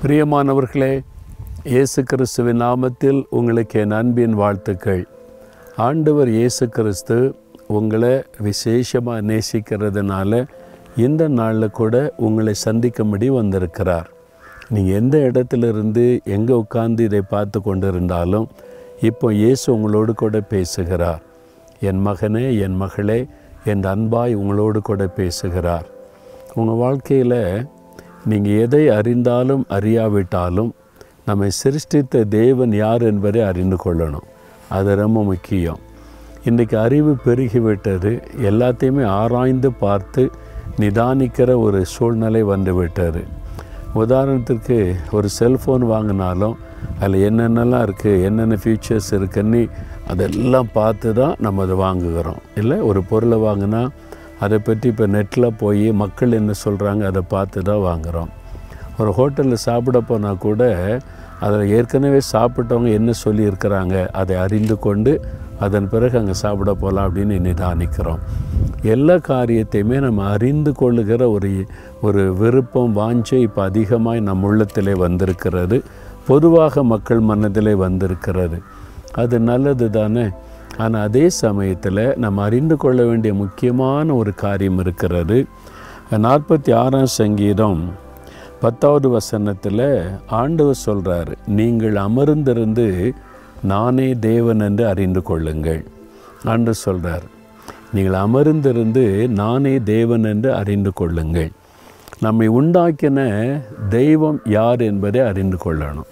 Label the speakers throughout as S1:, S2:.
S1: பிரியமானவர்களே இயேசு கிறிஸ்துவின் நாமத்தில் உங்களுக்கு என் அன்பின் வாழ்த்துக்கள் ஆண்டவர் இயேசு கிறிஸ்து உங்களை விசேஷமாக நேசிக்கிறதுனால இந்த நாளில் கூட உங்களை சந்திக்கும்படி வந்திருக்கிறார் நீங்கள் எந்த இடத்துல இருந்து எங்கே உட்கார்ந்து இதை பார்த்து கொண்டு இருந்தாலும் இப்போ இயேசு உங்களோடு கூட பேசுகிறார் என் மகனே என் மகளே என் அன்பாய் உங்களோடு கூட பேசுகிறார் உங்கள் வாழ்க்கையில் நீங்கள் எதை அறிந்தாலும் அறியாவிட்டாலும் நம்மை சிருஷ்டித்த தேவன் யார் என்பதை அறிந்து கொள்ளணும் அது ரொம்ப முக்கியம் இன்றைக்கி அறிவு பெருகிவிட்டது எல்லாத்தையுமே ஆராய்ந்து பார்த்து நிதானிக்கிற ஒரு சூழ்நிலை வந்துவிட்டது உதாரணத்திற்கு ஒரு செல்ஃபோன் வாங்கினாலும் அதில் என்னென்னலாம் இருக்குது என்னென்ன ஃபீச்சர்ஸ் இருக்குன்னு அதெல்லாம் பார்த்து தான் நம்ம அதை வாங்குகிறோம் இல்லை ஒரு பொருளை வாங்கினா அதை பற்றி இப்போ நெட்டில் போய் மக்கள் என்ன சொல்கிறாங்க அதை பார்த்து தான் வாங்குகிறோம் ஒரு ஹோட்டலில் சாப்பிட போனால் கூட அதில் ஏற்கனவே சாப்பிட்டவங்க என்ன சொல்லியிருக்கிறாங்க அதை அறிந்து கொண்டு அதன் பிறகு அங்கே சாப்பிட போகலாம் அப்படின்னு நிதானிக்கிறோம் எல்லா காரியத்தையுமே நம்ம அறிந்து கொள்ளுகிற ஒரு ஒரு விருப்பம் வாஞ்சை இப்போ அதிகமாய் நம் உள்ளத்திலே வந்திருக்கிறது பொதுவாக மக்கள் மனதிலே வந்திருக்கிறது அது நல்லது தானே ஆனால் அதே சமயத்தில் நம்ம அறிந்து கொள்ள வேண்டிய முக்கியமான ஒரு காரியம் இருக்கிறது நாற்பத்தி ஆறாம் சங்கீதம் பத்தாவது வசனத்தில் ஆண்டவர் சொல்கிறார் நீங்கள் அமர்ந்திருந்து நானே தேவன் என்று அறிந்து கொள்ளுங்கள் ஆண்டு சொல்கிறார் நீங்கள் அமர்ந்திருந்து நானே தேவன் என்று அறிந்து கொள்ளுங்கள் நம்மை உண்டாக்கின தெய்வம் யார் என்பதை அறிந்து கொள்ளணும்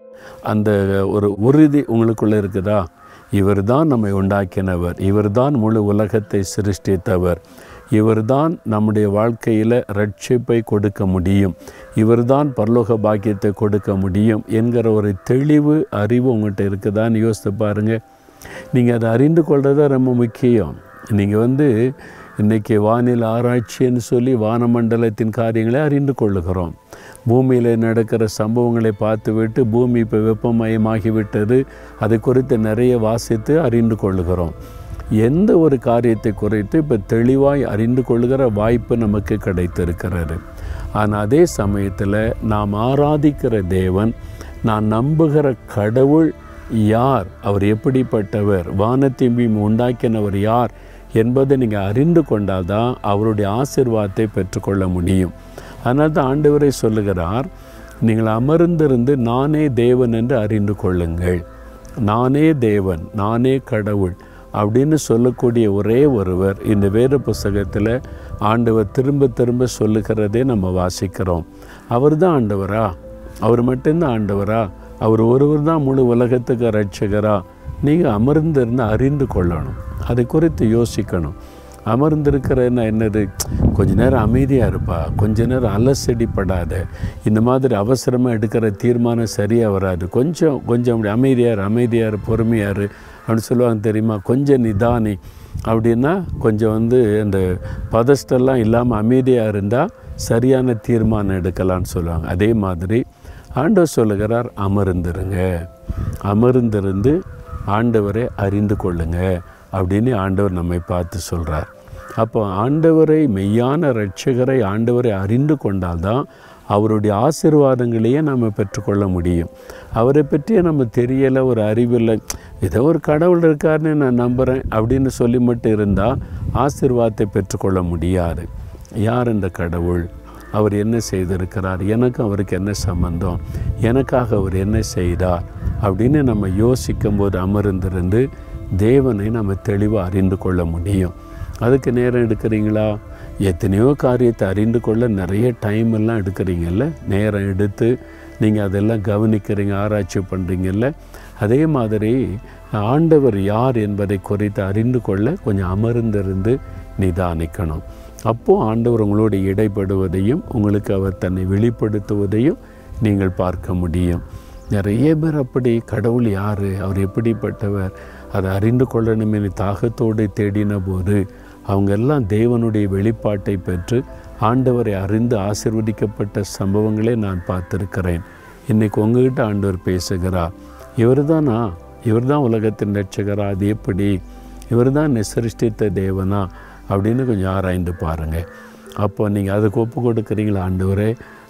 S1: அந்த ஒரு உறுதி உங்களுக்குள்ளே இருக்குதா இவர் தான் நம்மை உண்டாக்கினவர் இவர் தான் முழு உலகத்தை சிருஷ்டித்தவர் இவர்தான் நம்முடைய வாழ்க்கையில் ரட்சிப்பை கொடுக்க முடியும் இவர்தான் பரலோக பாக்கியத்தை கொடுக்க முடியும் என்கிற ஒரு தெளிவு அறிவு உங்கள்கிட்ட இருக்குதான்னு யோசித்து பாருங்கள் நீங்கள் அதை அறிந்து கொள்வது ரொம்ப முக்கியம் நீங்கள் வந்து இன்றைக்கி வானிலை ஆராய்ச்சின்னு சொல்லி வானமண்டலத்தின் காரியங்களை அறிந்து கொள்ளுகிறோம் பூமியில் நடக்கிற சம்பவங்களை பார்த்துவிட்டு பூமி இப்போ வெப்பமயமாகிவிட்டது அதை குறித்து நிறைய வாசித்து அறிந்து கொள்ளுகிறோம் எந்த ஒரு காரியத்தை குறைத்து இப்போ தெளிவாய் அறிந்து கொள்கிற வாய்ப்பு நமக்கு கிடைத்திருக்கிறது ஆனால் அதே சமயத்தில் நாம் ஆராதிக்கிற தேவன் நான் நம்புகிற கடவுள் யார் அவர் எப்படிப்பட்டவர் வானத்தின் பீம் உண்டாக்கினவர் யார் என்பதை நீங்கள் அறிந்து கொண்டால் தான் அவருடைய ஆசிர்வாதத்தை பெற்றுக்கொள்ள முடியும் அதனால் தான் ஆண்டவரை சொல்லுகிறார் நீங்கள் அமர்ந்திருந்து நானே தேவன் என்று அறிந்து கொள்ளுங்கள் நானே தேவன் நானே கடவுள் அப்படின்னு சொல்லக்கூடிய ஒரே ஒருவர் இந்த வேத புஸ்தகத்தில் ஆண்டவர் திரும்ப திரும்ப சொல்லுகிறதே நம்ம வாசிக்கிறோம் அவர் தான் ஆண்டவரா அவர் மட்டும்தான் ஆண்டவரா அவர் ஒருவர் தான் முழு உலகத்துக்கு ரட்சகரா நீங்கள் அமர்ந்திருந்து அறிந்து கொள்ளணும் அதை குறித்து யோசிக்கணும் அமர்ந்திருக்கிறன்னா என்னது கொஞ்ச நேரம் அமைதியாக இருப்பா கொஞ்ச நேரம் அலசடிப்படாத இந்த மாதிரி அவசரமாக எடுக்கிற தீர்மானம் சரியாக வராது கொஞ்சம் கொஞ்சம் அப்படி அமைதியார் அமைதியார் பொறுமையார் அப்படின்னு சொல்லுவாங்க தெரியுமா கொஞ்சம் நிதானி அப்படின்னா கொஞ்சம் வந்து அந்த பதஸ்டெல்லாம் இல்லாமல் அமைதியாக இருந்தால் சரியான தீர்மானம் எடுக்கலான்னு சொல்லுவாங்க அதே மாதிரி ஆண்டவர் சொல்லுகிறார் அமர்ந்திருங்க அமர்ந்திருந்து ஆண்டவரை அறிந்து கொள்ளுங்க அப்படின்னு ஆண்டவர் நம்மை பார்த்து சொல்கிறார் அப்போ ஆண்டவரை மெய்யான ரட்சகரை ஆண்டவரை அறிந்து கொண்டால்தான் அவருடைய ஆசிர்வாதங்களையே நம்ம பெற்றுக்கொள்ள முடியும் அவரை பற்றியே நம்ம தெரியலை ஒரு அறிவில்லை ஏதோ ஒரு கடவுள் இருக்காருன்னு நான் நம்புகிறேன் அப்படின்னு சொல்லி மட்டும் இருந்தால் ஆசிர்வாதத்தை பெற்றுக்கொள்ள முடியாது யார் இந்த கடவுள் அவர் என்ன செய்திருக்கிறார் எனக்கு அவருக்கு என்ன சம்பந்தம் எனக்காக அவர் என்ன செய்தார் அப்படின்னு நம்ம யோசிக்கும் போது அமர்ந்திருந்து தேவனை நம்ம தெளிவாக அறிந்து கொள்ள முடியும் அதுக்கு நேரம் எடுக்கிறீங்களா எத்தனையோ காரியத்தை அறிந்து கொள்ள நிறைய டைம் எல்லாம் எடுக்கிறீங்கல்ல நேரம் எடுத்து நீங்கள் அதெல்லாம் கவனிக்கிறீங்க ஆராய்ச்சி பண்ணுறீங்கல்ல அதே மாதிரி ஆண்டவர் யார் என்பதை குறித்து அறிந்து கொள்ள கொஞ்சம் அமர்ந்திருந்து நிதானிக்கணும் அப்போது ஆண்டவர் உங்களோடு இடைப்படுவதையும் உங்களுக்கு அவர் தன்னை வெளிப்படுத்துவதையும் நீங்கள் பார்க்க முடியும் நிறைய பேர் அப்படி கடவுள் யார் அவர் எப்படிப்பட்டவர் அதை அறிந்து கொள்ளணுமே தாகத்தோடு தேடின போது அவங்க எல்லாம் தேவனுடைய வெளிப்பாட்டை பெற்று ஆண்டவரை அறிந்து ஆசிர்வதிக்கப்பட்ட சம்பவங்களே நான் பார்த்துருக்கிறேன் இன்றைக்கி உங்ககிட்ட ஆண்டவர் பேசுகிறார் இவர் தானா இவர் தான் உலகத்தின் ரட்சகரா அது எப்படி இவர் தான் நிசரிஷ்டித்த தேவனா அப்படின்னு கொஞ்சம் ஆராய்ந்து பாருங்கள் அப்போ நீங்கள் அதுக்கு ஒப்பு கொடுக்குறீங்களா ஆண்டவரே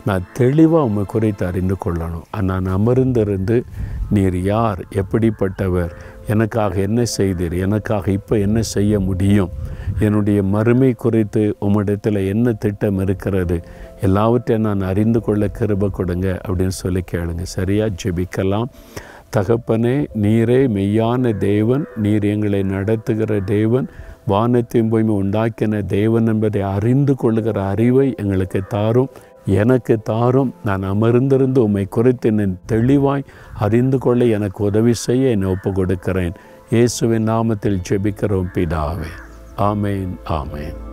S1: நான் தெளிவாக உண்மை குறித்து அறிந்து கொள்ளணும் நான் அமர்ந்திருந்து நீர் யார் எப்படிப்பட்டவர் எனக்காக என்ன செய்தீர் எனக்காக இப்போ என்ன செய்ய முடியும் என்னுடைய மறுமை குறித்து உம்மிடத்தில் என்ன திட்டம் இருக்கிறது எல்லாவற்றையும் நான் அறிந்து கொள்ள கிருப கொடுங்க அப்படின்னு சொல்லி கேளுங்க சரியாக ஜெபிக்கலாம் தகப்பனே நீரே மெய்யான தேவன் நீர் எங்களை நடத்துகிற தேவன் வானத்தையும் பூமி உண்டாக்கின தேவன் என்பதை அறிந்து கொள்ளுகிற அறிவை எங்களுக்கு தாரும் எனக்கு தாரும் நான் அமர்ந்திருந்து உம்மை குறித்து என்னை தெளிவாய் அறிந்து கொள்ள எனக்கு உதவி செய்ய என்னை ஒப்பு கொடுக்கிறேன் இயேசுவின் நாமத்தில் ஜெபிக்கிறோம் பிதாவே ஆமேன் ஆமேன்